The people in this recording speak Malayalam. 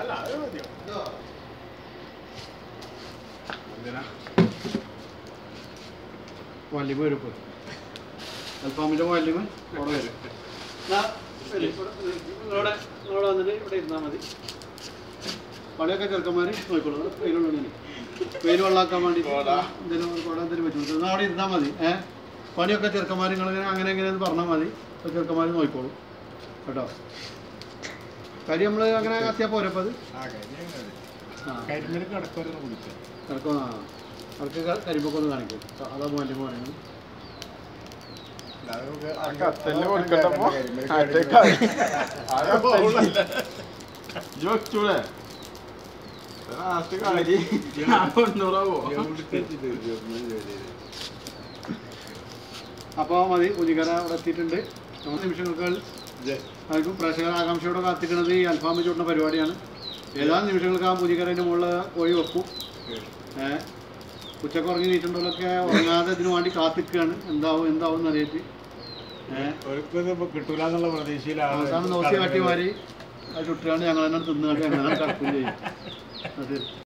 അല്ല അത് മതിയോ എന്തിനാ വല്യമ്മ വരും ഇപ്പോൾ അൽഫാമിൻ്റെ വല്യമ്മ അവിടെ വരും ദാ, വരൂ, ഇവിടെ നിങ്ങളോടെ നിങ്ങളോട് വന്നിട്ട് ഇവിടെ ഇരുന്നാൽ മതി പണിയൊക്കെ ചെറുക്കന്മാർ നോക്കിക്കോളൂ വെയിലുള്ളൂ വെയിൽ വെള്ളാക്കാൻ വേണ്ടി കോട. എന്തെങ്കിലും ഒരു കുട എന്തെങ്കിലും വെച്ചു കൊടുത്തു അവിടെ ഇരുന്നാൽ മതി ഏഹ് പണിയൊക്കെ ചെറുക്കന്മാർ നിങ്ങൾ അങ്ങനെ എങ്ങനെയെന്ന് പറഞ്ഞാൽ മതി അപ്പോൾ ചെറുക്കന്മാർ നോക്കിക്കോളും കേട്ടോ കരി നമ്മൾ അങ്ങനെ കത്തിയാൽ പോരെ അപ്പോൾ അത് ആ കഴിഞ്ഞ ആ കരിമീൻ കിടക്കൊരു കുടിച്ചു കിടക്കും ആ അവർക്ക് കരിമ്പൊക്കെ ഒന്ന് കാണിക്കും അതാ മോൻ്റെ പറയുന്നത് കത്തല് കൊടുക്കണ്ടപ്പോ വെച്ചൂടെ ലാസ്റ്റ് കാരി തൊണ്ണൂറാവോ അപ്പോൾ മതി പുലിക്കര അവിടെ എത്തിയിട്ടുണ്ട് നമ്മൾ നിമിഷങ്ങൾക്ക് ആർക്കും പ്രേക്ഷകർ ആകാംക്ഷയോടെ കാത്തിക്കുന്നത് ഈ അൽഫാം ചൂടുന്ന പരിപാടിയാണ് ഏതാനും നിമിഷങ്ങൾക്ക് ആ പുലിക്കരൻ്റെ മുകളിൽ കോഴി വെക്കും ഏഹ് ഉച്ചക്ക് ഉറങ്ങി നീറ്റുണ്ടോലൊക്കെ ഉറങ്ങാതെ ഇതിനു വേണ്ടി കാത്തിക്കുകയാണ് എന്താവും എന്താവും എന്നറിയിട്ട് ഏഹ് ഒരിക്കലും കിട്ടൂല എന്നുള്ള പ്രതീക്ഷയിലാണ് അവസാനം നോക്കി കാട്ടി മാറി അത് ചുട്ടുകാണ്ട് ഞങ്ങൾ തന്നെ തിന്നുകാണ്ട് ഞങ്ങൾ കിടക്കുകയും ചെയ്യും അത്